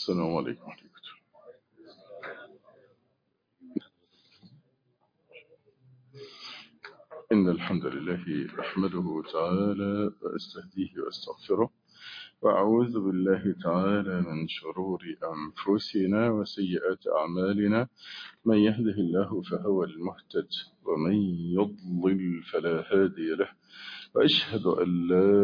السلام عليكم ورحمة الله إن الحمد لله أحمده تعالى وأستهديه وأستغفره وأعوذ بالله تعالى من شرور أنفسنا وسيئات أعمالنا من يهده الله فهو المهتد ومن يضلل فلا هادي له وأشهد أن لا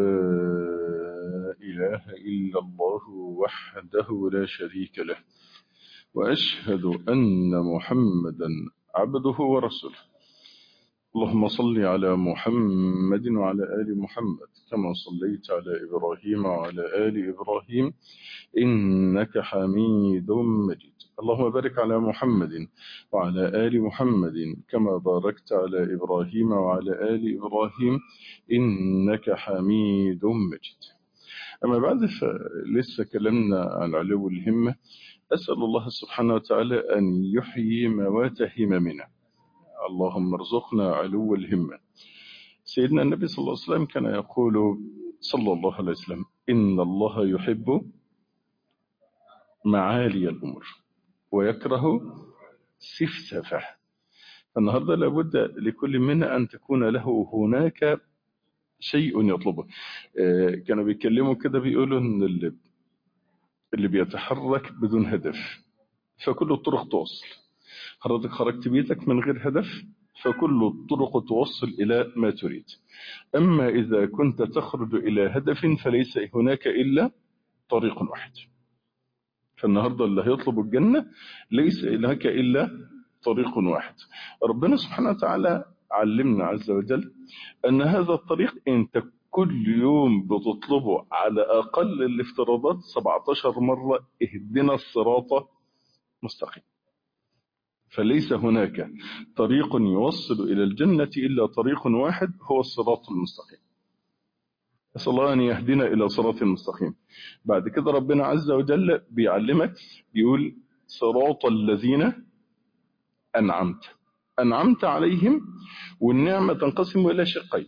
إله إلا الله وحده لا شريك له وأشهد أن محمدا عبده ورسوله اللهم صل على محمد وعلى آل محمد كما صليت على إبراهيم وعلى آل إبراهيم إنك حميد مجيد اللهم بارك على محمد وعلى آل محمد كما باركت على إبراهيم وعلى آل إبراهيم إنك حميد مجيد أما بعد فلسه كلامنا عن علو الهمة أسأل الله سبحانه وتعالى أن يحيي موات هممنا اللهم ارزقنا علو الهمة سيدنا النبي صلى الله عليه وسلم كان يقول صلى الله عليه وسلم إن الله يحب معالي الأمور ويكره سفسفة فالنهاردة لابد لكل منا أن تكون له هناك شيء يطلبه كانوا بيتكلموا كده بيقولوا أن اللي, اللي بيتحرك بدون هدف فكل الطرق توصل حضرتك خرجت بيتك من غير هدف فكل الطرق توصل إلى ما تريد أما إذا كنت تخرج إلى هدف فليس هناك إلا طريق واحد فالنهاردة اللي هيطلب الجنة ليس هناك إلا طريق واحد ربنا سبحانه وتعالى علمنا عز وجل أن هذا الطريق أنت كل يوم بتطلبه على أقل الافتراضات 17 مرة اهدنا الصراط مستقيم فليس هناك طريق يوصل إلى الجنة إلا طريق واحد هو الصراط المستقيم أسأل الله أن يهدنا إلى صراط المستقيم بعد كده ربنا عز وجل بيعلمك يقول صراط الذين أنعمت أنعمت عليهم والنعمة تنقسم إلى شقين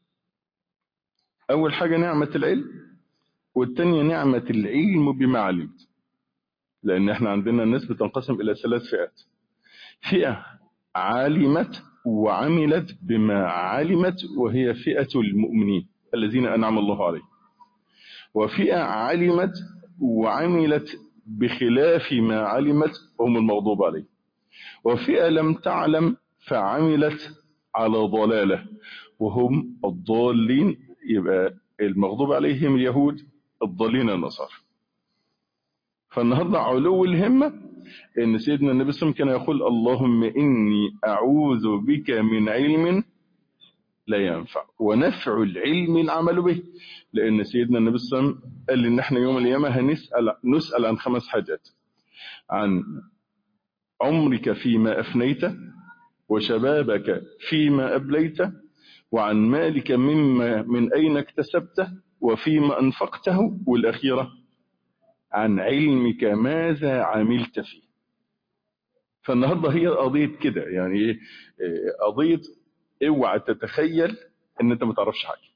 أول حاجة نعمة العلم والتانية نعمة العلم بما علمت لأن احنا عندنا الناس بتنقسم إلى ثلاث فئات فئة علمت وعملت بما علمت وهي فئة المؤمنين الذين أنعم الله عليهم وفئة علمت وعملت بخلاف ما علمت هم المغضوب عليه وفئة لم تعلم فعملت على ضلالة وهم الضالين يبقى المغضوب عليهم اليهود الضالين النصارى فالنهاردة علو الهمة ان سيدنا النبي صلى الله عليه وسلم كان يقول اللهم اني اعوذ بك من علم لا ينفع ونفع العلم العمل به لان سيدنا النبي صلى الله عليه وسلم قال ان احنا يوم القيامه هنسال نسال عن خمس حاجات عن عمرك فيما افنيته وشبابك فيما ابليت وعن مالك مما من اين اكتسبته وفيما انفقته والاخيره عن علمك ماذا عملت فيه فالنهاردة هي قضية كده يعني ايه قضية اوعى تتخيل ان انت ما تعرفش حاجة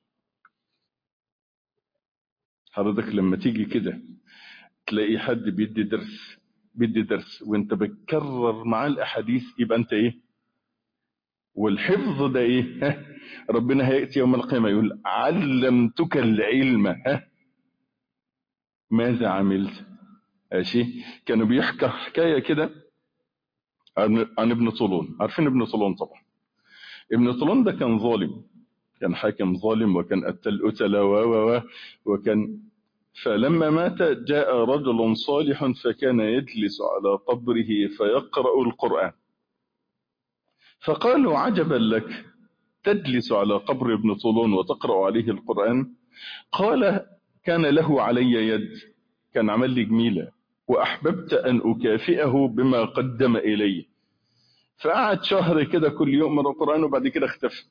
حضرتك لما تيجي كده تلاقي حد بيدي درس بيدي درس وانت بتكرر معاه الاحاديث يبقى انت ايه والحفظ ده ايه ها ربنا هيأتي يوم القيامة يقول علمتك العلم ها ماذا عملت ماشي كانوا بيحكوا حكايه كده عن, عن ابن طولون عارفين ابن طولون طبعا ابن طولون ده كان ظالم كان حاكم ظالم وكان قتل قتلة و وكان فلما مات جاء رجل صالح فكان يجلس على قبره فيقرأ القرآن فقالوا عجبا لك تجلس على قبر ابن طولون وتقرأ عليه القرآن قال كان له علي يد كان عمل لي جميلة وأحببت أن أكافئه بما قدم إلي فقعد شهر كده كل يوم من القرآن وبعد كده اختفى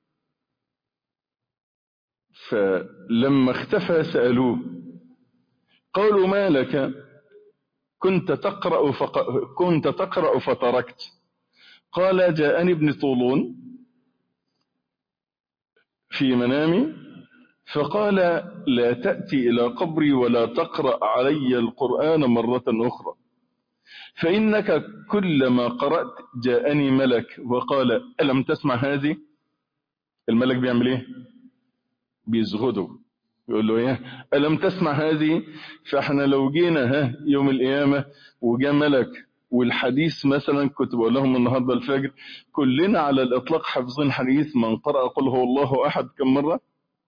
فلما اختفى سألوه قالوا ما لك كنت تقرأ, فق... كنت تقرأ فتركت قال جاءني ابن طولون في منامي فقال لا تأتي إلى قبري ولا تقرأ علي القرآن مرة أخرى فإنك كلما قرأت جاءني ملك وقال ألم تسمع هذه الملك بيعمل ايه بيزغده يقول له ايه ألم تسمع هذه فاحنا لو جينا ها يوم القيامة وجاء ملك والحديث مثلا كنت بقول لهم النهاردة الفجر كلنا على الإطلاق حافظين حديث من قرأ قل هو الله أحد كم مرة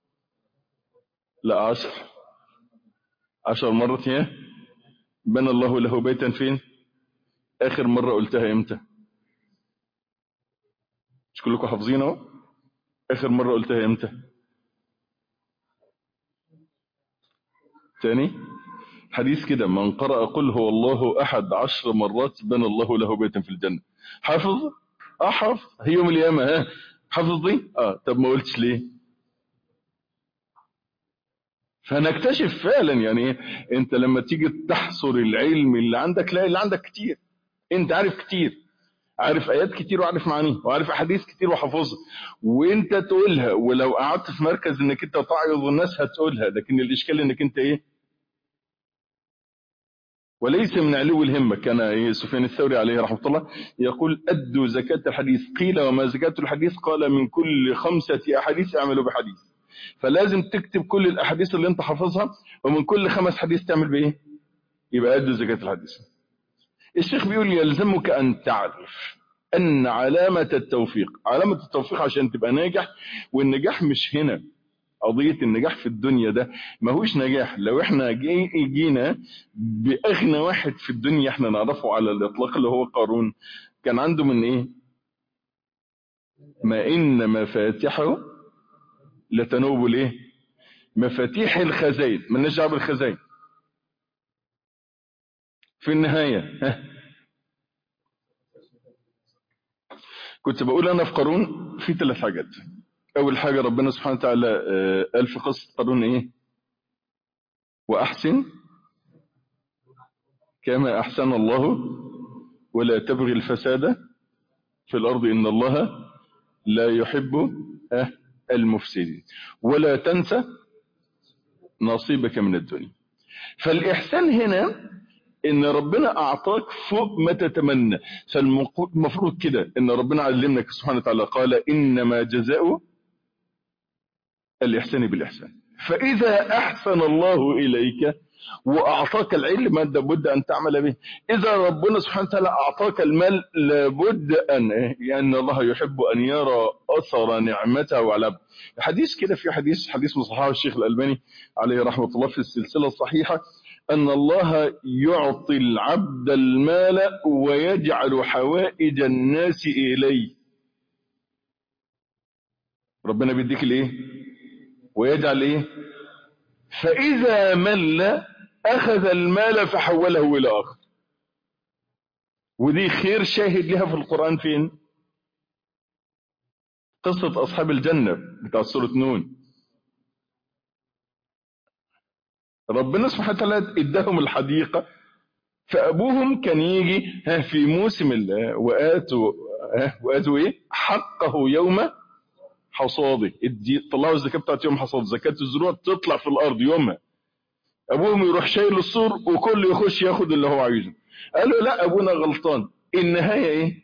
لا عشر عشر مرات ايه بنى الله له بيتا فين آخر مرة قلتها امتى مش كلكم حافظين اهو آخر مرة قلتها امتى تاني حديث كده من قرأ قل هو الله أحد عشر مرات بنى الله له بيتا في الجنة حافظ أحفظ هي يوم القيامة ها حافظ دي اه طب ما قلتش ليه فنكتشف فعلا يعني ايه انت لما تيجي تحصر العلم اللي عندك لا اللي عندك كتير انت عارف كتير عارف ايات كتير وعارف معانيها وعارف احاديث كتير وحافظها وانت تقولها ولو قعدت في مركز انك انت تعيض الناس هتقولها لكن الاشكال انك انت ايه وليس من علو الهمة كان إيه سفيان الثوري عليه رحمة الله يقول أدوا زكاة الحديث قيل وما زكاة الحديث قال من كل خمسة أحاديث اعملوا بحديث فلازم تكتب كل الأحاديث اللي انت حافظها ومن كل خمس حديث تعمل بإيه يبقى أدوا زكاة الحديث الشيخ بيقول يلزمك أن تعرف أن علامة التوفيق علامة التوفيق عشان تبقى ناجح والنجاح مش هنا قضية النجاح في الدنيا ده ما هوش نجاح لو احنا جي جينا بأغنى واحد في الدنيا احنا نعرفه على الإطلاق اللي هو قارون كان عنده من ايه ما إن مفاتحه لتنوب الايه مفاتيح الخزائن من نجعب الخزائن في النهاية ها. كنت بقول أنا في قارون في ثلاث حاجات أول حاجة ربنا سبحانه وتعالى قال في قصة قارون إيه وأحسن كما أحسن الله ولا تبغي الفساد في الأرض إن الله لا يحب المفسدين ولا تنسى نصيبك من الدنيا فالإحسان هنا ان ربنا اعطاك فوق ما تتمنى فالمفروض كده ان ربنا علمنا سبحانه وتعالى قال انما جزاء الإحسان بالإحسان فإذا أحسن الله إليك وأعطاك العلم لابد أن تعمل به إذا ربنا سبحانه وتعالى أعطاك المال لابد أن لأن الله يحب أن يرى أثر نعمته على حديث كده في حديث حديث مصححه الشيخ الألباني عليه رحمة الله في السلسلة الصحيحة أن الله يعطي العبد المال ويجعل حوائج الناس إليه ربنا بيديك الايه ويجعل ايه فاذا مل اخذ المال فحوله الى اخر ودي خير شاهد لها في القرآن فين قصة اصحاب الجنة بتاع سورة نون ربنا سبحانه وتعالى اداهم الحديقة فابوهم كان يجي ها في موسم واتوا واتوا ايه حقه يوم حصاده طلعوا الزكاة بتاعت يوم حصاد زكاة الزروع تطلع في الارض يومها ابوهم يروح شايل السور وكل يخش ياخد اللي هو عايزه قالوا لا ابونا غلطان النهاية ايه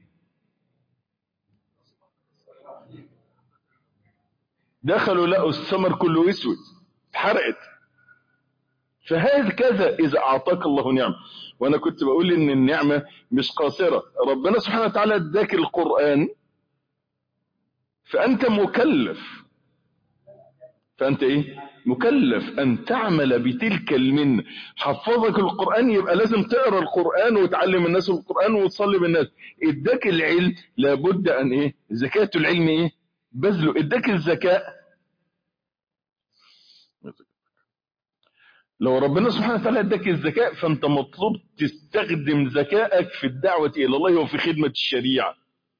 دخلوا لقوا الثمر كله اسود اتحرقت فهكذا اذا اعطاك الله نعمة وانا كنت بقول ان النعمة مش قاصرة ربنا سبحانه وتعالى اداك القرآن فانت مكلف فانت ايه مكلف ان تعمل بتلك المنة حفظك القرآن يبقى لازم تقرأ القرآن وتعلم الناس القرآن وتصلي بالناس اداك العلم لابد ان ايه زكاة العلم ايه بذله اداك الزكاة لو ربنا سبحانه وتعالى اداك الذكاء فانت مطلوب تستخدم ذكائك في الدعوة الى الله وفي خدمة الشريعة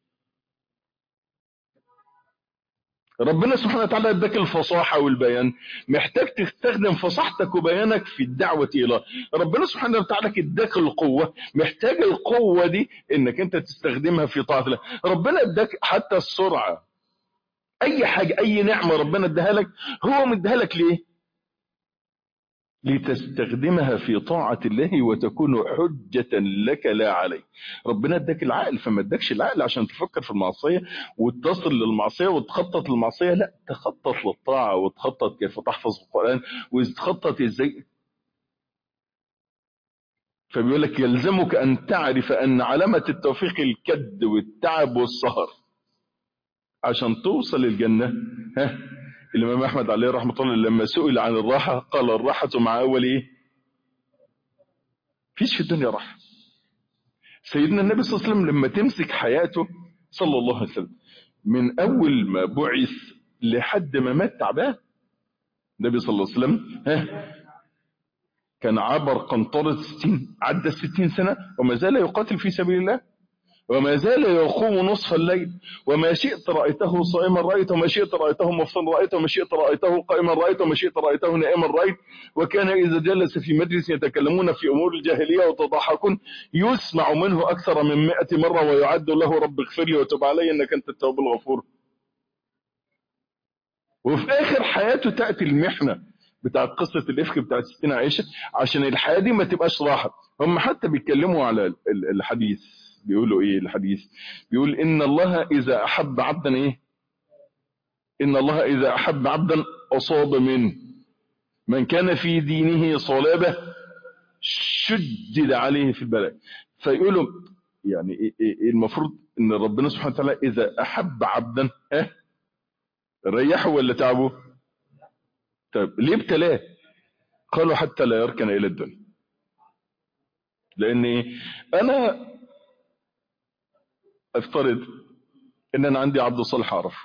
ربنا سبحانه وتعالى اداك الفصاحة والبيان محتاج تستخدم فصاحتك وبيانك في الدعوة الى ربنا سبحانه وتعالى اداك القوة محتاج القوة دي انك انت تستخدمها في طاعة الله ربنا اداك حتى السرعة اي حاجة اي نعمة ربنا اداها لك هو مديها لك ليه لتستخدمها في طاعة الله وتكون حجة لك لا عليك ربنا اداك العقل فما اداكش العقل عشان تفكر في المعصية وتصل للمعصية وتخطط للمعصية لا تخطط للطاعة وتخطط كيف تحفظ القرآن وتخطط ازاي فبيقول لك يلزمك ان تعرف ان علامة التوفيق الكد والتعب والسهر عشان توصل الجنة ها الإمام أحمد عليه رحمة الله لما سئل عن الراحة قال الراحة مع أول إيه فيش في الدنيا راحة سيدنا النبي صلى الله عليه وسلم لما تمسك حياته صلى الله عليه وسلم من أول ما بعث لحد ما مات تعبان النبي صلى الله عليه وسلم ها كان عبر قنطرة 60 عدى 60 سنة وما زال يقاتل في سبيل الله وما زال يقوم نصف الليل وما شئت رأيته صائما رأيت وما شئت رأيته مفطرا رأيت وما شئت رأيته قائما رأيت وما شئت رأيته نائما رأيت وكان إذا جلس في مجلس يتكلمون في أمور الجاهلية وتضحكون يسمع منه أكثر من مئة مرة ويعد له رب اغفر لي وتب علي إنك أنت التواب الغفور وفي آخر حياته تأتي المحنة بتاع قصة الإفك بتاعت ستنا عائشة عشان الحياة دي ما تبقاش راحة هم حتى بيتكلموا على الحديث بيقولوا ايه الحديث بيقول ان الله اذا احب عبدا ايه ان الله اذا احب عبدا اصاب منه من كان في دينه صلابة شدد عليه في البلاء فيقولوا يعني إيه المفروض ان ربنا سبحانه وتعالى اذا احب عبدا اه ريحه ولا تعبه طيب ليه ابتلاه قالوا حتى لا يركن الى الدنيا لان انا افترض ان انا عندي عبد صالح اعرف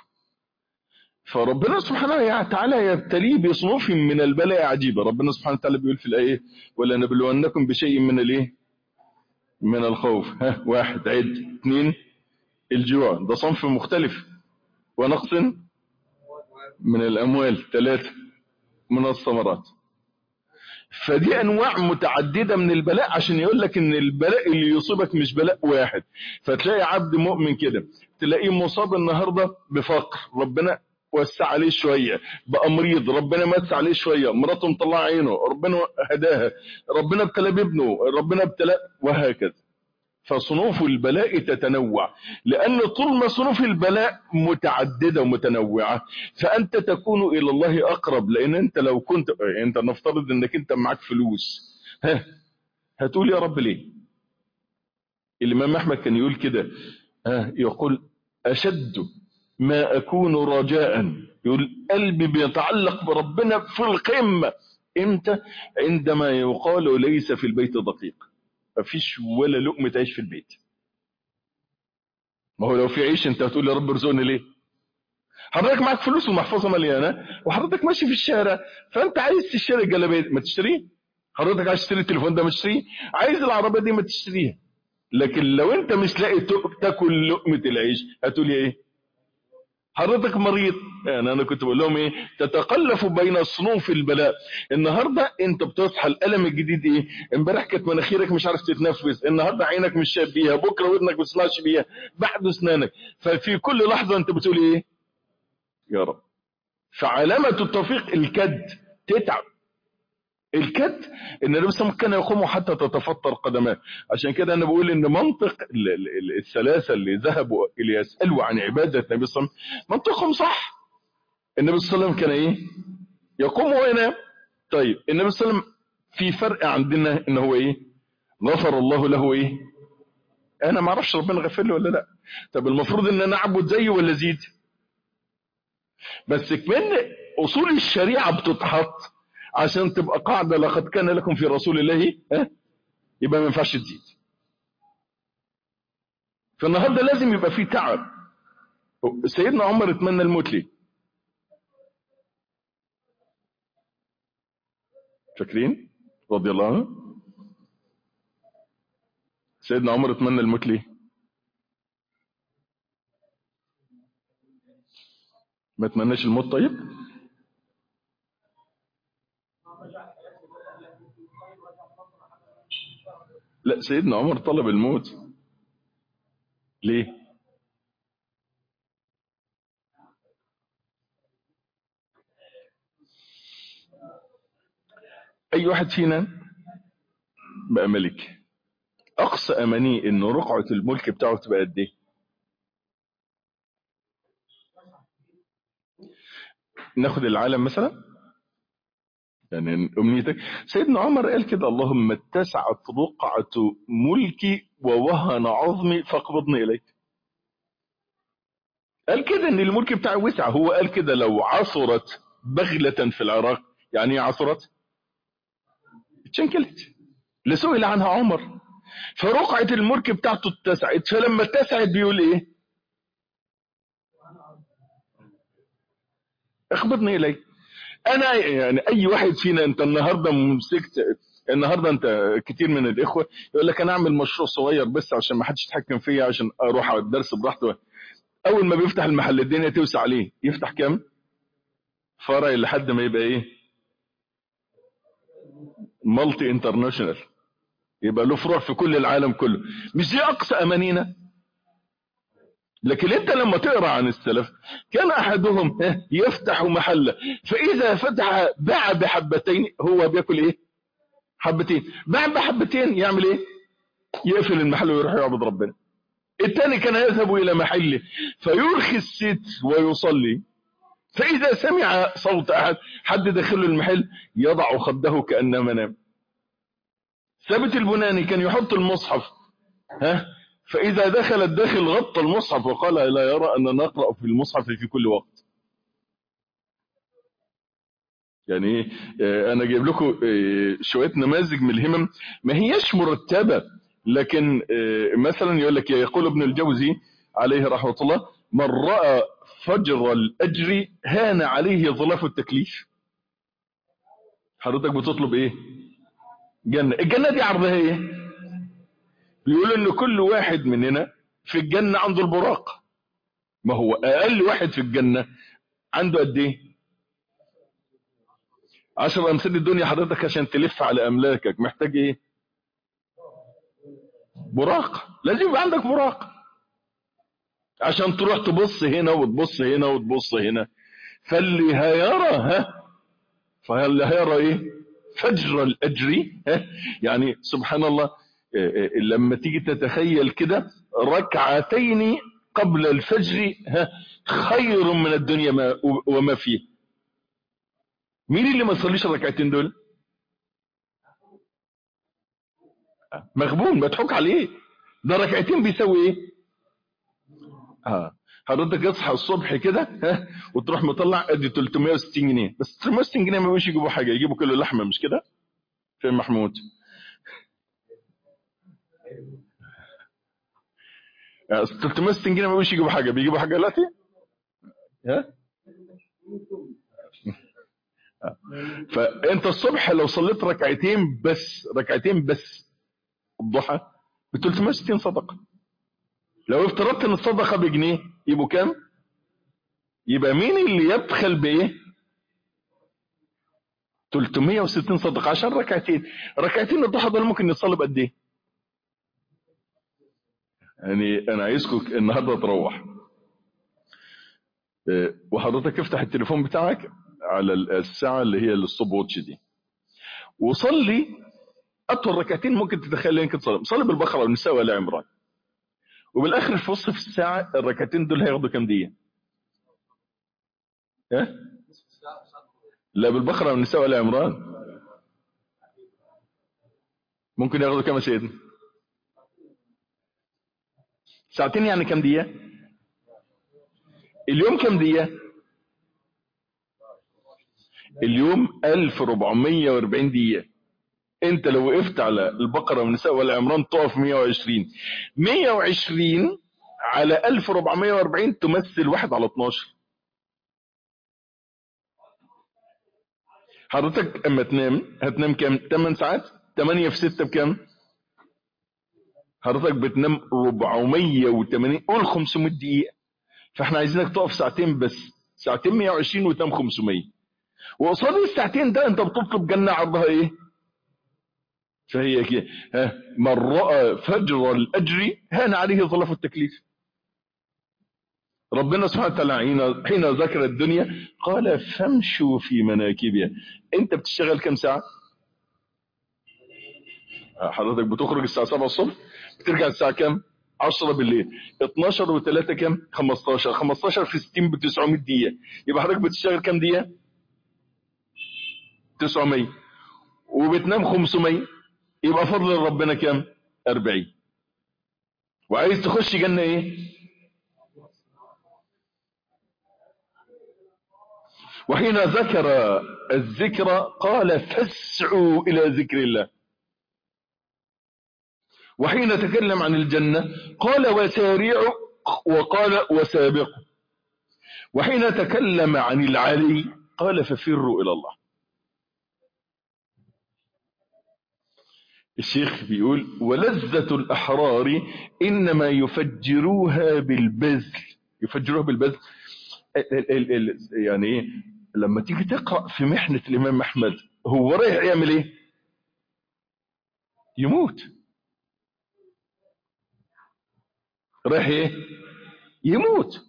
فربنا سبحانه وتعالى يبتليه بصنوف من البلاء عجيبة ربنا سبحانه وتعالى بيقول في الآية ولا نبلونكم بشيء من الايه من الخوف ها واحد عد اثنين الجوع ده صنف مختلف ونقص من الأموال ثلاثة من الثمرات فدي انواع متعدده من البلاء عشان يقول لك ان البلاء اللي يصيبك مش بلاء واحد فتلاقي عبد مؤمن كده تلاقيه مصاب النهارده بفقر ربنا وسع عليه شويه بقى مريض ربنا مس عليه شويه مراته مطلعه عينه ربنا هداها ربنا ابتلى بابنه ربنا ابتلى وهكذا فصنوف البلاء تتنوع لأن طول ما صنوف البلاء متعددة ومتنوعة فأنت تكون إلى الله أقرب لأن أنت لو كنت أنت نفترض أنك أنت معك فلوس ها هتقول يا رب ليه الإمام أحمد كان يقول كده ها يقول أشد ما أكون رجاء يقول قلبي بيتعلق بربنا في القمة امتى عندما يقال ليس في البيت دقيق مفيش ولا لقمة عيش في البيت ما هو لو في عيش انت هتقول يا رب ارزقني ليه حضرتك معاك فلوس والمحفظه مليانه وحضرتك ماشي في الشارع فانت عايز تشتري الجلابيه ما تشتريه حضرتك عايز تشتري التليفون ده ما تشتريه عايز العربيه دي ما تشتريها لكن لو انت مش لاقي تاكل لقمه العيش هتقول ايه حضرتك مريض يعني انا كنت بقول لهم ايه تتقلف بين صنوف البلاء النهارده انت بتصحى الالم الجديد ايه امبارح كانت مناخيرك مش عارف تتنفس النهارده عينك مش شايف بيها بكره ودنك ما بتسمعش بيها بعد اسنانك ففي كل لحظه انت بتقول ايه يا رب فعلامه التوفيق الكد تتعب الكد ان النبي صلى الله عليه وسلم كان يقوم حتى تتفطر قدماه عشان كده انا بقول ان منطق الثلاثه اللي ذهبوا ليسالوا عن عباده النبي صلى الله عليه وسلم منطقهم صح النبي صلى الله عليه وسلم كان ايه يقوم وينام طيب النبي صلى الله عليه وسلم في فرق عندنا ان هو ايه غفر الله له ايه انا ما اعرفش ربنا غفر له ولا لا طب المفروض ان انا اعبد زيه ولا زيد بس كمان اصول الشريعه بتتحط عشان تبقى قاعدة لقد كان لكم في رسول الله ها يبقى ما ينفعش تزيد فالنهاردة لازم يبقى في تعب سيدنا عمر اتمنى الموت ليه فاكرين رضي الله عنه سيدنا عمر اتمنى الموت ليه ما اتمناش الموت طيب لا سيدنا عمر طلب الموت ليه اي واحد فينا بقى ملك اقصى امانيه انه رقعه الملك بتاعه تبقى قد ايه ناخد العالم مثلا يعني امنيتك سيدنا عمر قال كده اللهم اتسعت رقعه ملكي ووهن عظمي فاقبضني اليك قال كده ان الملك بتاعي وسع هو قال كده لو عثرت بغلة في العراق يعني ايه عثرت اتشنكلت لسئل عنها عمر فرقعة الملك بتاعته اتسعت فلما اتسعت بيقول ايه اخبطني الي انا يعني اي واحد فينا انت النهارده مسكت النهارده انت كتير من الاخوه يقول لك انا اعمل مشروع صغير بس عشان ما حدش يتحكم فيا عشان اروح على الدرس براحته اول ما بيفتح المحل الدنيا توسع عليه يفتح كام فرع لحد ما يبقى ايه مالتي انترناشونال يبقى له فروع في كل العالم كله مش دي اقصى امانينا لكن انت لما تقرا عن السلف كان احدهم يفتح محله فاذا فتح باع بحبتين هو بياكل ايه حبتين باع بحبتين يعمل ايه يقفل المحل ويروح يعبد ربنا الثاني كان يذهب الى محله فيرخي الست ويصلي فاذا سمع صوت احد حد داخل المحل يضع خده كانما نام ثابت البناني كان يحط المصحف ها فإذا دخل الداخل غطى المصحف وقال لا يرى أن نقرأ في المصحف في كل وقت يعني أنا جايب لكم شوية نماذج من الهمم ما هيش مرتبة لكن مثلا يقول لك يقول ابن الجوزي عليه رحمة الله من رأى فجر الأجر هان عليه ظلاف التكليف حضرتك بتطلب ايه جنة الجنة دي عرضها ايه بيقول ان كل واحد مننا في الجنة عنده البراق ما هو اقل واحد في الجنة عنده قد ايه عشر امثال الدنيا حضرتك عشان تلف على املاكك محتاج ايه براق لازم يبقى عندك براق عشان تروح تبص هنا وتبص هنا وتبص هنا فاللي هيرى ها فاللي هيرى ايه فجر الاجر ها يعني سبحان الله لما تيجي تتخيل كده ركعتين قبل الفجر خير من الدنيا ما وما فيه مين اللي ما يصليش الركعتين دول مغبون مضحوك عليه ده ركعتين بيساوي ايه اه حضرتك اصحى الصبح كده ها وتروح مطلع ادي 360 جنيه بس 360 جنيه ما بيش يجيبوا حاجه يجيبوا كيلو لحمه مش كده فين محمود 360 جنيه ما بيش يجيبوا حاجه بيجيبوا حاجه دلوقتي ها فانت الصبح لو صليت ركعتين بس ركعتين بس الضحى ب 360 صدقه لو افترضت ان الصدقه بجنيه يبقوا كام يبقى مين اللي يبخل بايه 360 صدقه عشان ركعتين ركعتين الضحى دول ممكن يصلي بقد ايه يعني انا عايزكم النهارده تروح وحضرتك افتح التليفون بتاعك على الساعه اللي هي الستوب واتش دي وصلي اطول ركعتين ممكن تتخيل انك تصلي صلي بالبقره والنساء ولا عمران وبالاخر في وسط في الساعه الركعتين دول هياخدوا كام دقيقه ها لا بالبقره والنساء ولا عمران ممكن ياخدوا كام يا سيدنا ساعتين يعني كام دقيقه اليوم كام دقيقه اليوم 1440 دقيقه انت لو وقفت على البقره والنساء والعمران تقف 120 120 على 1440 تمثل واحد على 12 حضرتك اما تنام هتنام كام 8 ساعات 8 في 6 بكام حضرتك بتنام 480 قول 500 دقيقه فاحنا عايزينك تقف ساعتين بس ساعتين 120 وتنام 500 وقصاد الساعتين ده انت بتطلب جنه عرضها ايه فهي كده ها من راى فجر الاجر هان عليه ظلف التكليف ربنا سبحانه وتعالى حين حين ذكر الدنيا قال فامشوا في مناكبها انت بتشتغل كم ساعه حضرتك بتخرج الساعة 7 الصبح بترجع الساعة كام 10 بالليل 12 و3 كام 15 15 في 60 ب 900 دقيقة يبقى حضرتك بتشتغل كام دقيقة 900 وبتنام 500 يبقى فضل ربنا كام 40 وعايز تخش جنة ايه وحين ذكر الذكر قال فاسعوا إلى ذكر الله وحين تكلم عن الجنة قال وسارعوا وقال وسابقوا وحين تكلم عن العلي قال ففروا إلى الله الشيخ بيقول ولذة الأحرار إنما يفجروها بالبذل يفجروها بالبذل ال ال ال يعني ايه لما تيجي تقرأ في محنة الإمام أحمد هو رايح يعمل ايه يموت رايح ايه يموت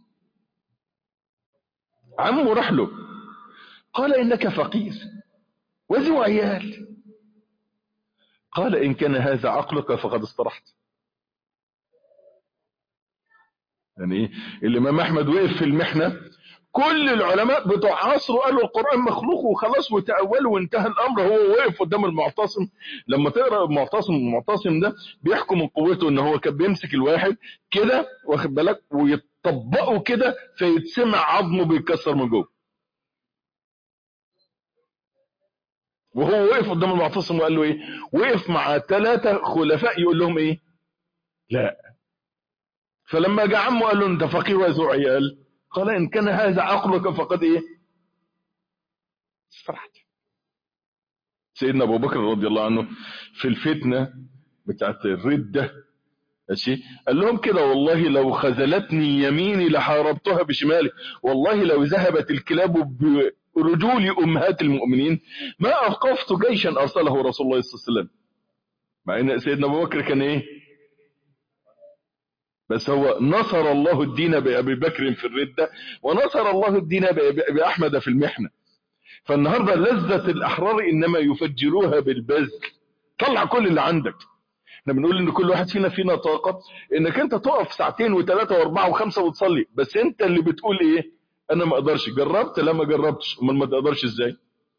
عمه راح له قال إنك فقير وذو عيال قال إن كان هذا عقلك فقد استرحت يعني ايه الإمام أحمد وقف في المحنة كل العلماء بتوع عصره قالوا القرآن مخلوق وخلاص وتأولوا وانتهى الأمر هو واقف قدام المعتصم لما تقرأ المعتصم المعتصم ده بيحكم من قوته ان هو كان بيمسك الواحد كده واخد بالك ويطبقه كده فيتسمع عظمه بيتكسر من جوه وهو وقف قدام المعتصم وقال له ايه وقف مع ثلاثة خلفاء يقول لهم ايه لا فلما جاء عمه قال له انت فقير وذو عيال قال ان كان هذا عقلك فقد ايه استرحت سيدنا ابو بكر رضي الله عنه في الفتنة بتاعت الردة ماشي قال لهم كده والله لو خذلتني يميني لحاربتها بشمالي والله لو ذهبت الكلاب برجول امهات المؤمنين ما اوقفت جيشا ارسله رسول الله صلى الله عليه وسلم مع ان سيدنا ابو بكر كان ايه بس هو نصر الله الدين بأبي بكر في الردة ونصر الله الدين بأحمد في المحنة فالنهاردة لذة الأحرار إنما يفجروها بالبذل طلع كل اللي عندك احنا بنقول ان كل واحد فينا فينا طاقة انك انت تقف ساعتين وثلاثة واربعة وخمسة وتصلي بس انت اللي بتقول ايه انا ما اقدرش جربت لا ما جربتش امال ما تقدرش ازاي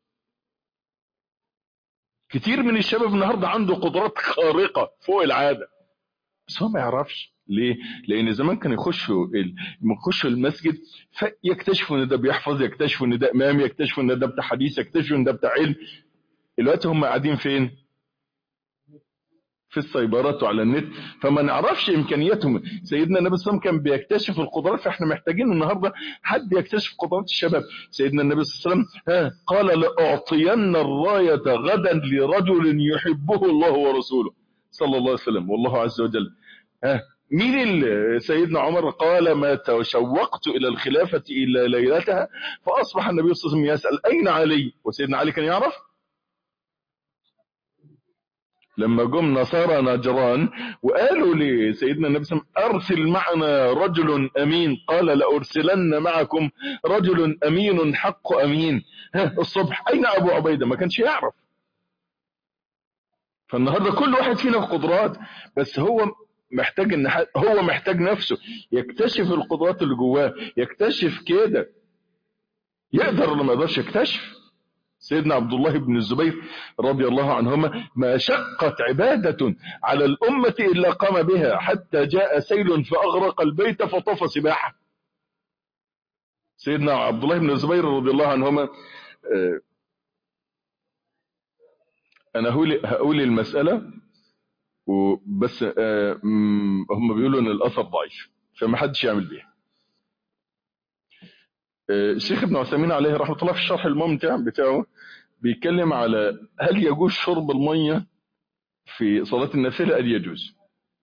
كتير من الشباب النهاردة عنده قدرات خارقة فوق العادة بس هو ما يعرفش ليه لان زمان كانوا يخشوا يخشوا المسجد فيكتشفوا ان ده بيحفظ يكتشفوا ان ده امام يكتشفوا ان ده بتاع حديث يكتشفوا ان ده بتاع علم دلوقتي هم قاعدين فين في السيبرات وعلى النت فما نعرفش امكانياتهم سيدنا النبي صلى الله عليه وسلم كان بيكتشف القدرات فاحنا محتاجين النهارده حد يكتشف قدرات الشباب سيدنا النبي صلى الله عليه وسلم ها قال لاعطين الرايه غدا لرجل يحبه الله ورسوله صلى الله عليه وسلم والله عز وجل ها مين سيدنا عمر قال ما تشوقت إلى الخلافة إلا ليلتها فأصبح النبي صلى الله عليه وسلم يسأل أين علي وسيدنا علي كان يعرف لما جم نصارى نجران وقالوا لسيدنا النبي صلى الله عليه وسلم أرسل معنا رجل أمين قال لأرسلن معكم رجل أمين حق أمين ها الصبح أين أبو عبيدة ما كانش يعرف فالنهاردة كل واحد فينا قدرات بس هو محتاج ان هو محتاج نفسه يكتشف القدرات اللي جواه يكتشف كده يقدر ولا ما يقدرش يكتشف سيدنا عبد الله بن الزبير رضي الله عنهما ما شقت عبادة على الأمة إلا قام بها حتى جاء سيل فأغرق البيت فطف سباحة سيدنا عبد الله بن الزبير رضي الله عنهما أنا هقول المسألة وبس هم بيقولوا ان الاثر ضعيف فما حدش يعمل بيها الشيخ ابن عثيمين عليه رحمه الله في الشرح الممتع بتاعه بيتكلم على هل يجوز شرب الميه في صلاه النافله قال يجوز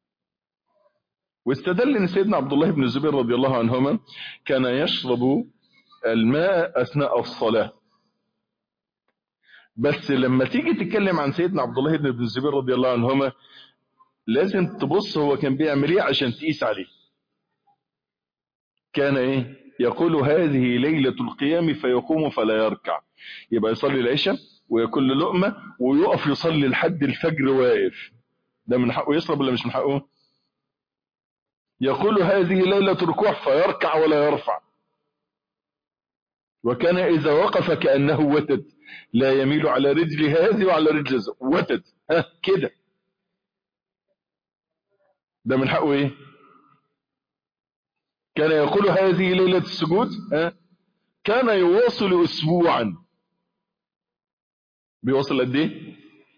واستدل ان سيدنا عبد الله بن الزبير رضي الله عنهما كان يشرب الماء اثناء الصلاه بس لما تيجي تتكلم عن سيدنا عبد الله بن الزبير رضي الله عنهما لازم تبص هو كان بيعمل ايه عشان تقيس عليه كان ايه يقول هذه ليلة القيام فيقوم فلا يركع يبقى يصلي العشاء وياكل لقمة ويقف يصلي لحد الفجر واقف ده من حقه يشرب ولا مش من حقه يقول هذه ليلة ركوع فيركع ولا يرفع وكان إذا وقف كأنه وتد لا يميل على رجل هذه وعلى رجل هذه وتد ها كده ده من حقه ايه كان يقول هذه ليلة السجود ها كان يواصل اسبوعا بيواصل قد ايه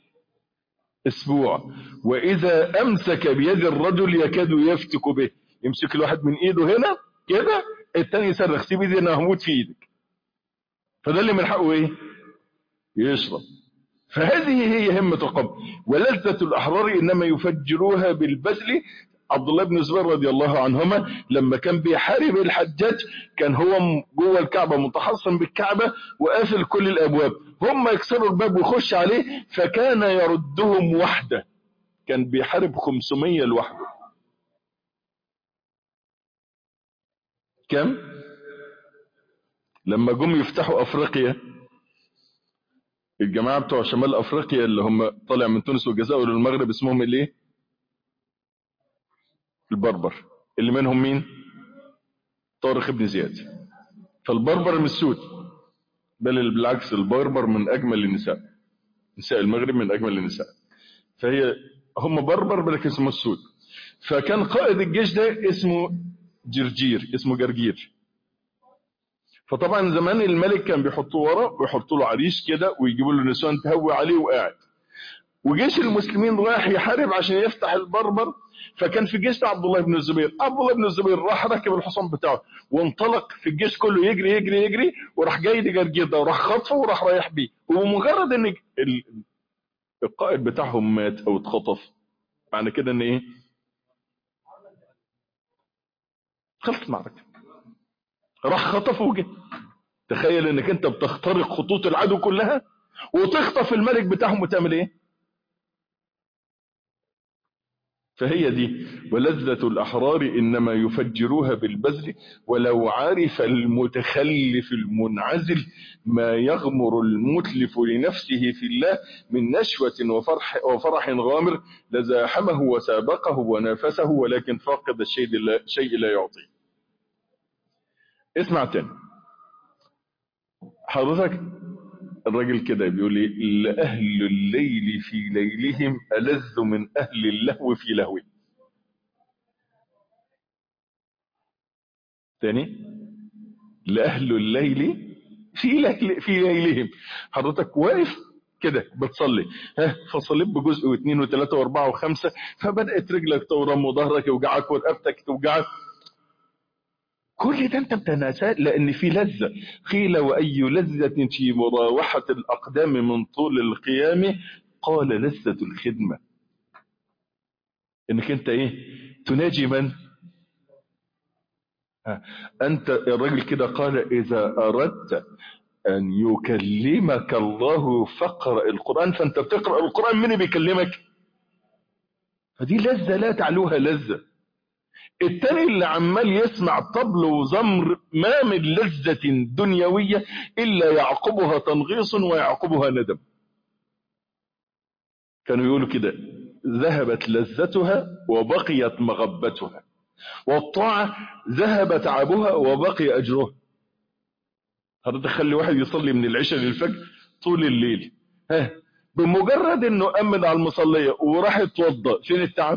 اسبوع واذا امسك بيد الرجل يكاد يفتك به يمسك الواحد من ايده هنا كده التاني يصرخ سيب ايدي انا هموت في ايدك فده اللي من حقه ايه يشرب فهذه هي همة القبر ولذة الأحرار إنما يفجروها بالبذل عبد الله بن زبير رضي الله عنهما لما كان بيحارب الحجاج كان هو جوه الكعبة متحصن بالكعبة وقافل كل الأبواب هم يكسروا الباب ويخش عليه فكان يردهم وحده كان بيحارب 500 لوحده كم لما جم يفتحوا أفريقيا الجماعة بتوع شمال أفريقيا اللي هم طالع من تونس والجزائر والمغرب اسمهم الايه البربر اللي منهم مين طارق بن زياد فالبربر من السود بل بالعكس البربر من أجمل النساء نساء المغرب من أجمل النساء فهي هم بربر ولكن اسمه السود فكان قائد الجيش ده اسمه جرجير اسمه جرجير فطبعا زمان الملك كان بيحطوه ورا ويحطوا له عريش كده ويجيبوا له نسوان تهوي عليه وقاعد وجيش المسلمين رايح يحارب عشان يفتح البربر فكان في جيش عبد الله بن الزبير عبد الله بن الزبير راح ركب الحصان بتاعه وانطلق في الجيش كله يجري يجري يجري وراح جاي لجرجير ده وراح خطفه وراح رايح بيه وبمجرد ان القائد بتاعهم مات او اتخطف معنى كده ان ايه خلصت المعركه راح خطفه وجه تخيل انك انت بتخترق خطوط العدو كلها وتخطف الملك بتاعهم وتعمل ايه فهي دي ولذة الأحرار إنما يفجروها بالبذل ولو عرف المتخلف المنعزل ما يغمر المتلف لنفسه في الله من نشوة وفرح, وفرح غامر لزاحمه وسابقه ونافسه ولكن فاقد الشيء لا, شيء لا يعطيه اسمع تاني حضرتك الراجل كده بيقول لي لأهل الليل في ليلهم ألذ من أهل اللهو في لهوه تاني لأهل الليل في ليل في ليلهم حضرتك واقف كده بتصلي ها فصلت بجزء واثنين وثلاثة واربعة وخمسة فبدأت رجلك تورم وظهرك يوجعك ورقبتك توجعك كل ده انت بتنساه لان في لذة قيل واي لذة في مراوحة الاقدام من طول القيام قال لذة الخدمة انك انت ايه تناجي من انت الراجل كده قال اذا اردت ان يكلمك الله فاقرأ القرآن فانت بتقرأ القرآن من بيكلمك فدي لذة لا تعلوها لذة التاني اللي عمال يسمع طبل وزمر ما من لذة دنيوية إلا يعقبها تنغيص ويعقبها ندم كانوا يقولوا كده ذهبت لذتها وبقيت مغبتها والطاعة ذهب تعبها وبقي أجرها حضرتك خلي واحد يصلي من العشاء للفجر طول الليل ها بمجرد انه امن على المصلية وراح يتوضا فين التعب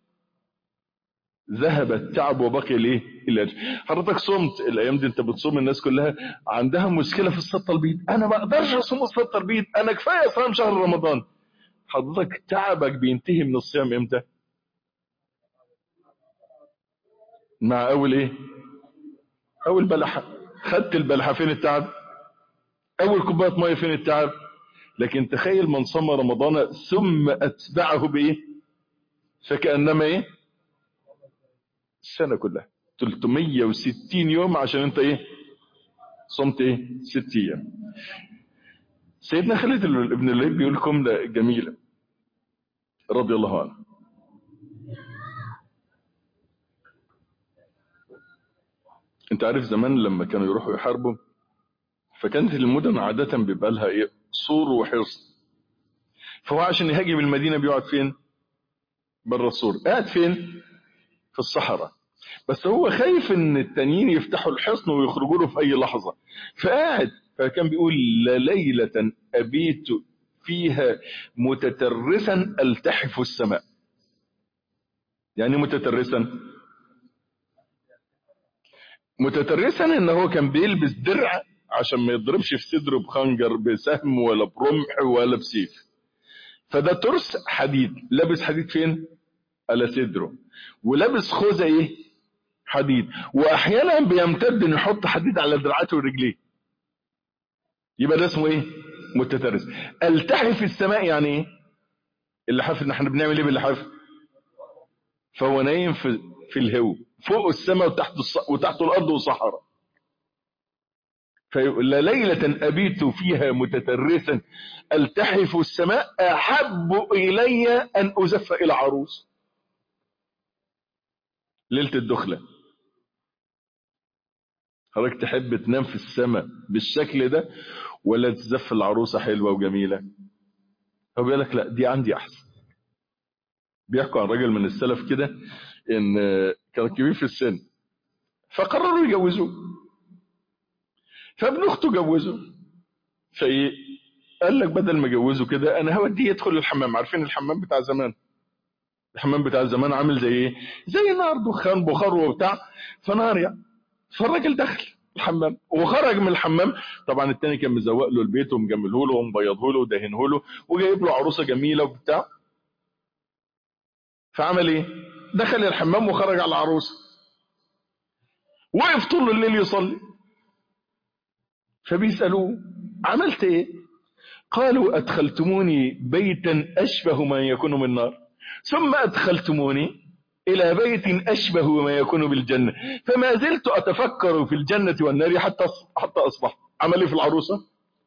ذهب التعب وبقي الايه الاجر حضرتك صمت الايام دي انت بتصوم الناس كلها عندها مشكله في السطه البيض انا ما اقدرش اصوم السطه البيض انا كفايه صيام شهر رمضان حضرتك تعبك بينتهي من الصيام امتى مع اول ايه اول بلحه خدت البلحه فين التعب اول كوبايه ميه فين التعب لكن تخيل من صام رمضان ثم اتبعه بايه فكانما ايه السنة كلها 360 يوم عشان انت ايه صمت ايه ست ايام سيدنا خالد ابن الوليد بيقول لكم جميلة رضي الله عنه انت عارف زمان لما كانوا يروحوا يحاربوا فكانت المدن عادة بيبقى لها ايه سور وحصن فهو عشان يهاجم المدينة بيقعد فين بره السور قاعد فين في الصحراء بس هو خايف ان التانيين يفتحوا الحصن ويخرجوا له في اي لحظة فقاعد فكان بيقول ليلة ابيت فيها متترسا التحف السماء يعني متترسا متترسا ان هو كان بيلبس درع عشان ما يضربش في صدره بخنجر بسهم ولا برمح ولا بسيف فده ترس حديد لابس حديد فين على صدره ولابس خوذه ايه حديد واحيانا بيمتد انه يحط حديد على دراعاته ورجليه يبقى ده اسمه ايه متترس التحف السماء يعني ايه اللحاف ان احنا بنعمل ايه باللحاف فهو نايم في في الهو فوق السماء وتحت الص... وتحت الارض وصحراء فلا ليلة أبيت فيها متترسا التحف السماء أحب إلي أن أزف إلى عروس ليلة الدخلة حضرتك تحب تنام في السماء بالشكل ده ولا تزف العروسة حلوة وجميلة هو بيقول لك لا دي عندي أحسن بيحكوا عن راجل من السلف كده ان كان كبير في السن فقرروا يجوزوه فابن اخته جوزه فايه قال لك بدل ما اجوزه كده انا هوديه يدخل الحمام عارفين الحمام بتاع زمان الحمام بتاع زمان عامل زي ايه زي نار دخان بخار وبتاع فنار يعني فالراجل دخل الحمام وخرج من الحمام طبعا التاني كان مزوق له البيت ومجمله له ومبيضه له ودهنه له وجايب له عروسه جميله وبتاع فعمل ايه دخل الحمام وخرج على العروسه وقف طول الليل يصلي فبيسألوه عملت ايه قالوا ادخلتموني بيتا اشبه ما يكون من نار ثم ادخلتموني الى بيت اشبه ما يكون بالجنة فما زلت اتفكر في الجنة والنار حتى حتى اصبح عمل ايه في العروسة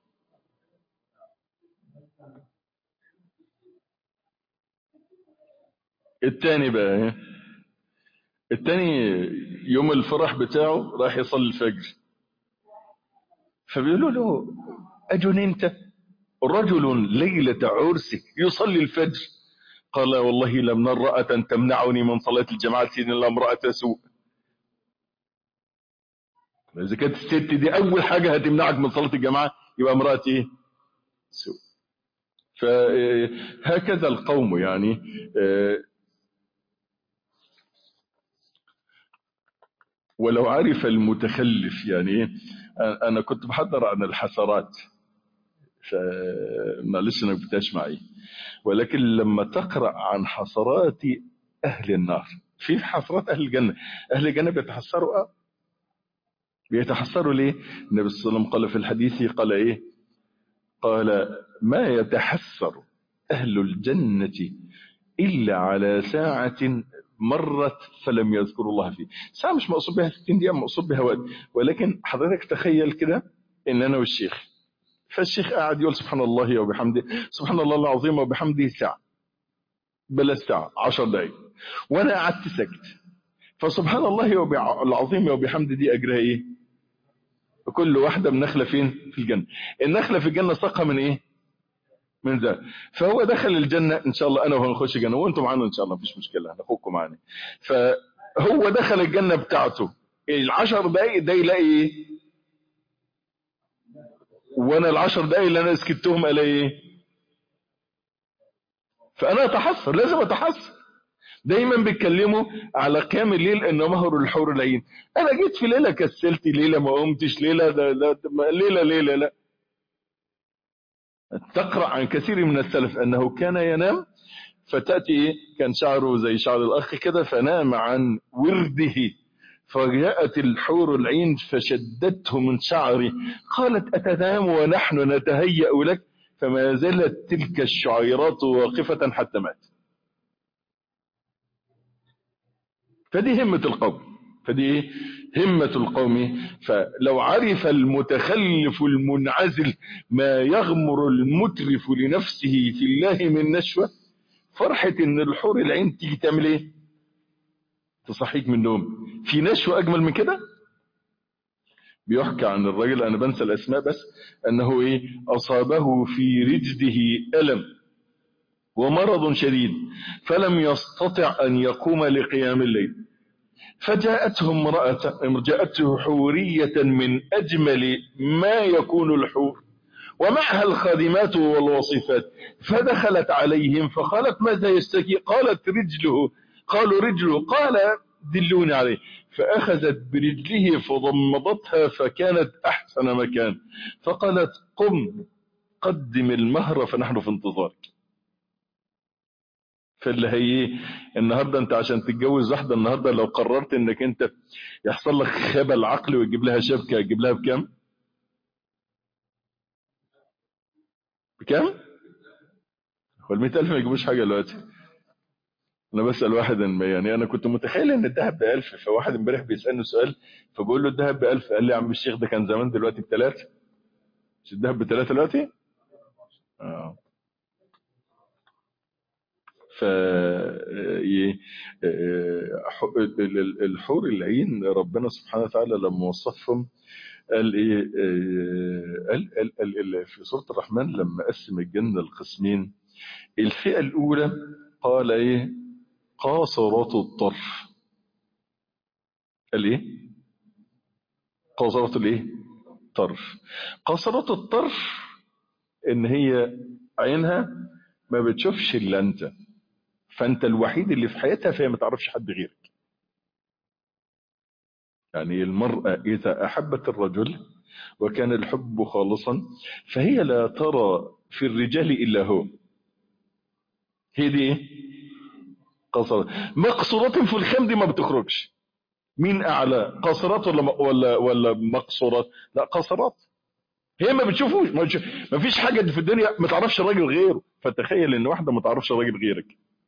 التاني بقى التاني يوم الفرح بتاعه راح يصلي الفجر فبيقولوا له أجننت رجل ليلة عرسك يصلي الفجر قال والله لم نر امرأة تمنعني من صلاة الجماعة سيدنا الله امرأة سوء إذا كانت الست دي أول حاجة هتمنعك من صلاة الجماعة يبقى امرأة إيه؟ سوء فهكذا القوم يعني ولو عرف المتخلف يعني انا كنت بحضر عن الحسرات فمعلش انا كنتش معي ولكن لما تقرا عن حسرات اهل النار في حسرات اهل الجنه اهل الجنه بيتحسروا اه بيتحسروا ليه النبي صلى الله عليه وسلم قال في الحديث قال ايه قال ما يتحسر اهل الجنه الا على ساعه مرت فلم يذكروا الله فيه ساعة مش مقصود بها 60 دقيقة مقصود بها وقت ولكن حضرتك تخيل كده ان انا والشيخ فالشيخ قاعد يقول سبحان الله وبحمده سبحان الله العظيم وبحمده ساعة بلا ساعة 10 دقايق وانا قعدت سكت فسبحان الله العظيم وبحمده دي اجرها ايه كل واحدة من نخلة فين في الجنة النخلة في الجنة ساقها من ايه من ذا فهو دخل الجنة ان شاء الله انا وهنخش الجنة وانتم معانا ان شاء الله مفيش مشكلة هناخدكم معانا فهو دخل الجنة بتاعته العشر دقايق ده يلاقي ايه وانا العشر دقايق اللي انا سكتهم الاقي ايه فانا اتحسر لازم اتحسر دايما بيتكلموا على قيام الليل انه مهر الحور العين انا جيت في ليله كسلت ليله ما قمتش ليله ده ده ليله ليله لا تقرأ عن كثير من السلف أنه كان ينام فتأتي كان شعره زي شعر الأخ كده فنام عن ورده فجاءت الحور العين فشدته من شعره قالت أتنام ونحن نتهيأ لك فما زالت تلك الشعيرات واقفة حتى مات فدي همة القوم فدي همة القوم فلو عرف المتخلف المنعزل ما يغمر المترف لنفسه في الله من نشوة فرحة ان الحور العين تيجي تعمل ايه تصحيك من النوم في نشوة اجمل من كده بيحكى عن الرجل انا بنسى الاسماء بس انه ايه اصابه في رجله الم ومرض شديد فلم يستطع أن يقوم لقيام الليل فجاءته امرأة جاءته حورية من أجمل ما يكون الحور ومعها الخادمات والوصفات فدخلت عليهم فقالت ماذا يستكي قالت رجله قالوا رجله قال دلوني عليه فأخذت برجله فضمضتها فكانت أحسن مكان فقالت قم قدم المهر فنحن في انتظارك فاللي هي النهاردة انت عشان تتجوز واحدة النهاردة لو قررت انك انت يحصل لك خبل عقلي وتجيب لها شبكة تجيب لها بكام بكام هو المئة ألف ما يجيبوش حاجة دلوقتي انا بسأل واحد يعني انا كنت متخيل ان الذهب بألف فواحد امبارح بيسألني سؤال فبقول له الذهب بألف قال لي يا عم الشيخ ده كان زمان دلوقتي بثلاثة مش الذهب بثلاثة دلوقتي اه ف الحور العين ربنا سبحانه وتعالى لما وصفهم قال ايه قال, قال, قال في سوره الرحمن لما قسم الجنه القسمين الفئه الاولى قال ايه قاصرات الطرف قال ايه قاصرات الايه طرف قاصرات الطرف ان هي عينها ما بتشوفش الا انت فانت الوحيد اللي في حياتها فهي ما تعرفش حد غيرك يعني المرأة إذا أحبت الرجل وكان الحب خالصا فهي لا ترى في الرجال إلا هو هي دي ايه قصرات مقصورات في الخمد ما بتخرجش مين أعلى قصرات ولا ولا ولا مقصورات لا قصرات هي ما بتشوفوش ما, بتشوف ما فيش حاجة في الدنيا ما تعرفش الراجل غيره فتخيل ان واحدة ما تعرفش الراجل غيرك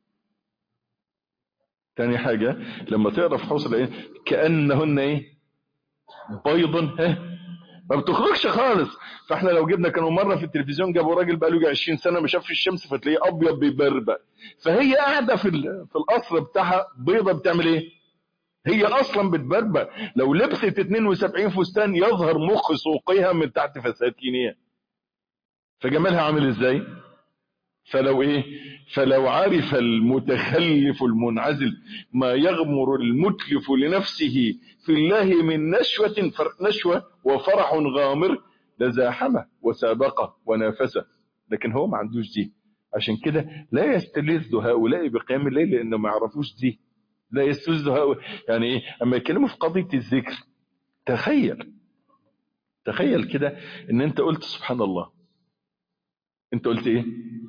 تاني حاجة لما تقرا في حوصل العين كأنهن ايه بيض ها ما بتخرجش خالص فاحنا لو جبنا كانوا مرة في التلفزيون جابوا راجل بقى له 20 سنة ما شافش الشمس فتلاقيه ابيض بيبربق فهي قاعدة في في القصر بتاعها بيضة بتعمل ايه هي اصلا بتبربق لو لبست 72 فستان يظهر مخ سوقها من تحت فساتينها فجمالها عامل ازاي فلو ايه فلو عرف المتخلف المنعزل ما يغمر المتلف لنفسه في الله من نشوة نشوة وفرح غامر لزاحمه وسابقه ونافسه لكن هو ما عندوش دي عشان كده لا يستلذ هؤلاء بقيام الليل لانه ما يعرفوش دي لا يستلذ هؤلاء يعني ايه اما يتكلموا في قضية الذكر تخيل تخيل كده ان انت قلت سبحان الله انت قلت ايه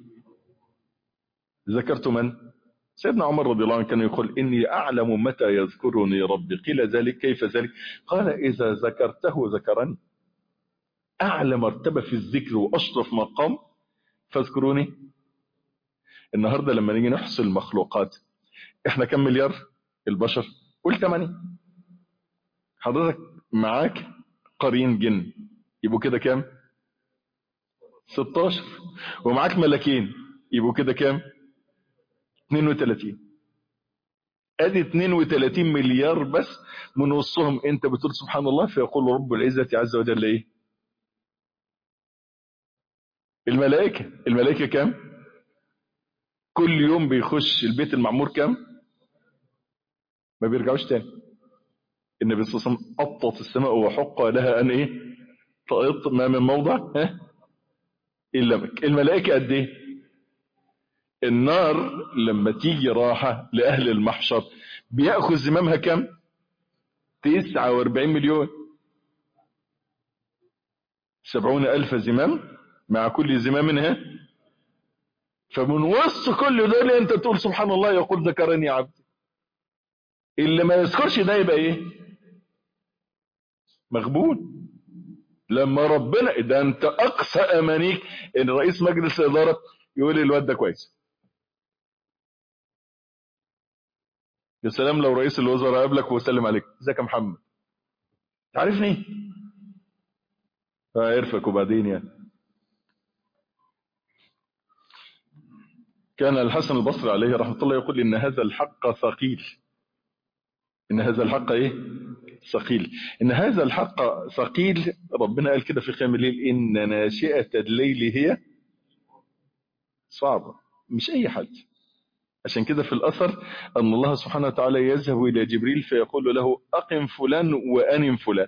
ذكرت من سيدنا عمر رضي الله عنه كان يقول إني أعلم متى يذكرني ربي قيل ذلك كيف ذلك قال إذا ذكرته ذكرني أعلى مرتبة في الذكر وأشرف مقام فاذكروني النهاردة لما نيجي نحصي المخلوقات احنا كم مليار البشر قول 8 حضرتك معاك قرين جن يبقوا كده كام 16 ومعاك ملكين يبقوا كده كام 32 ادي 32 مليار بس من وسطهم انت بتقول سبحان الله فيقول رب العزة عز وجل ايه الملائكة الملائكة كام كل يوم بيخش البيت المعمور كام ما بيرجعوش تاني النبي صلى الله عليه وسلم قطت السماء وحق لها ان ايه طائط ما من موضع ها الا بك الملائكة قد ايه النار لما تيجي راحة لأهل المحشر بيأخذ زمامها كم 49 مليون سبعون ألف زمام مع كل زمام منها فمن وسط كل دول انت تقول سبحان الله يقول ذكرني عبدي اللي ما يذكرش ده يبقى ايه مغبون لما ربنا ده انت اقصى امانيك ان رئيس مجلس الاداره يقول الواد ده كويس يا سلام لو رئيس الوزراء قابلك وسلم عليك ازيك يا محمد تعرفني عرفك وبعدين يعني كان الحسن البصري عليه رحمة الله يقول إن هذا الحق ثقيل إن هذا الحق إيه ثقيل إن هذا الحق ثقيل ربنا قال كده في قيام الليل إن ناشئة الليل هي صعبة مش أي حد عشان كده في الأثر أن الله سبحانه وتعالى يذهب إلى جبريل فيقول له أقم فلان وأنم فلان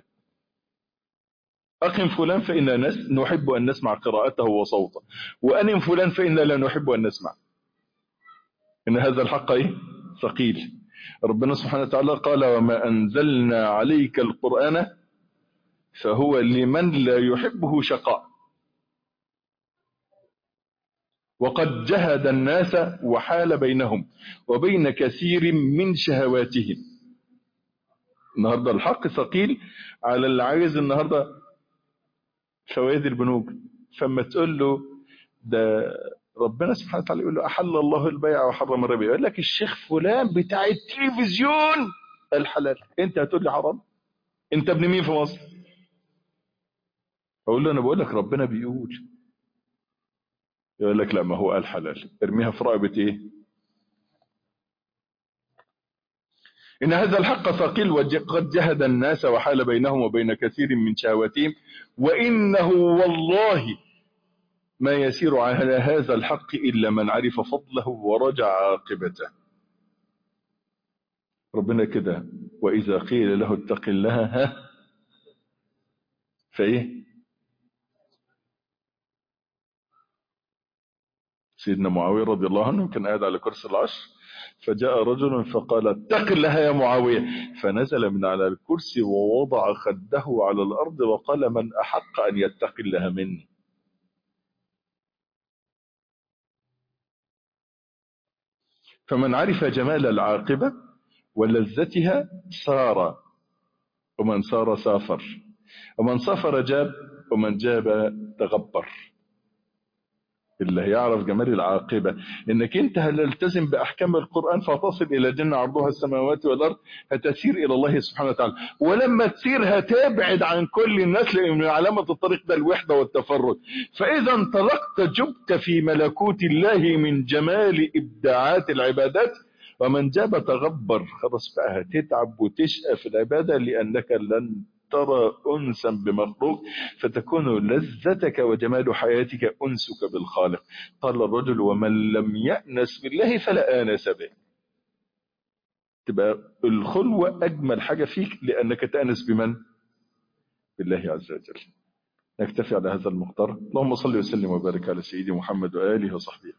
أقم فلان فإن نس نحب أن نسمع قراءته وصوته وأنم فلان فإن لا نحب أن نسمع إن هذا الحق إيه؟ ثقيل ربنا سبحانه وتعالى قال وما أنزلنا عليك القرآن فهو لمن لا يحبه شقاء وقد جهد الناس وحال بينهم وبين كثير من شهواتهم النهاردة الحق ثقيل على اللي عايز النهاردة فوائد البنوك فما تقول له ده ربنا سبحانه وتعالى يقول له أحل الله البيع وحرم الربا يقول لك الشيخ فلان بتاع التلفزيون الحلال انت هتقول لي حرام انت ابن مين في مصر اقول له انا بقول لك ربنا بيقول يقول لك لا ما هو قال حلال ارميها في رقبه ايه إن هذا الحق ثقيل وقد جهد الناس وحال بينهم وبين كثير من شهواتهم وإنه والله ما يسير على هذا الحق إلا من عرف فضله ورجع عاقبته ربنا كده وإذا قيل له اتق الله ها فإيه سيدنا معاوية رضي الله عنه كان قاعد على كرسي العشر فجاء رجل فقال اتق الله يا معاوية فنزل من على الكرسي ووضع خده على الأرض وقال من أحق أن يتقي الله مني فمن عرف جمال العاقبة ولذتها سار ومن سار سافر ومن سافر جاب ومن جاب تغبر اللي هيعرف جمال العاقبة انك انت هتلتزم باحكام القرآن فتصل الى جنة عرضها السماوات والارض هتسير الى الله سبحانه وتعالى ولما تسير هتبعد عن كل الناس لان علامة الطريق ده الوحدة والتفرد فاذا انطلقت جبت في ملكوت الله من جمال ابداعات العبادات ومن جاب تغبر خلاص بقى هتتعب وتشقى في العبادة لانك لن ترى أنسا بمخلوق فتكون لذتك وجمال حياتك أنسك بالخالق قال الرجل ومن لم يأنس بالله فلا آنس به تبقى الخلوة أجمل حاجة فيك لأنك تأنس بمن بالله عز وجل نكتفي على هذا المقدار اللهم صل وسلم وبارك على سيدي محمد وآله وصحبه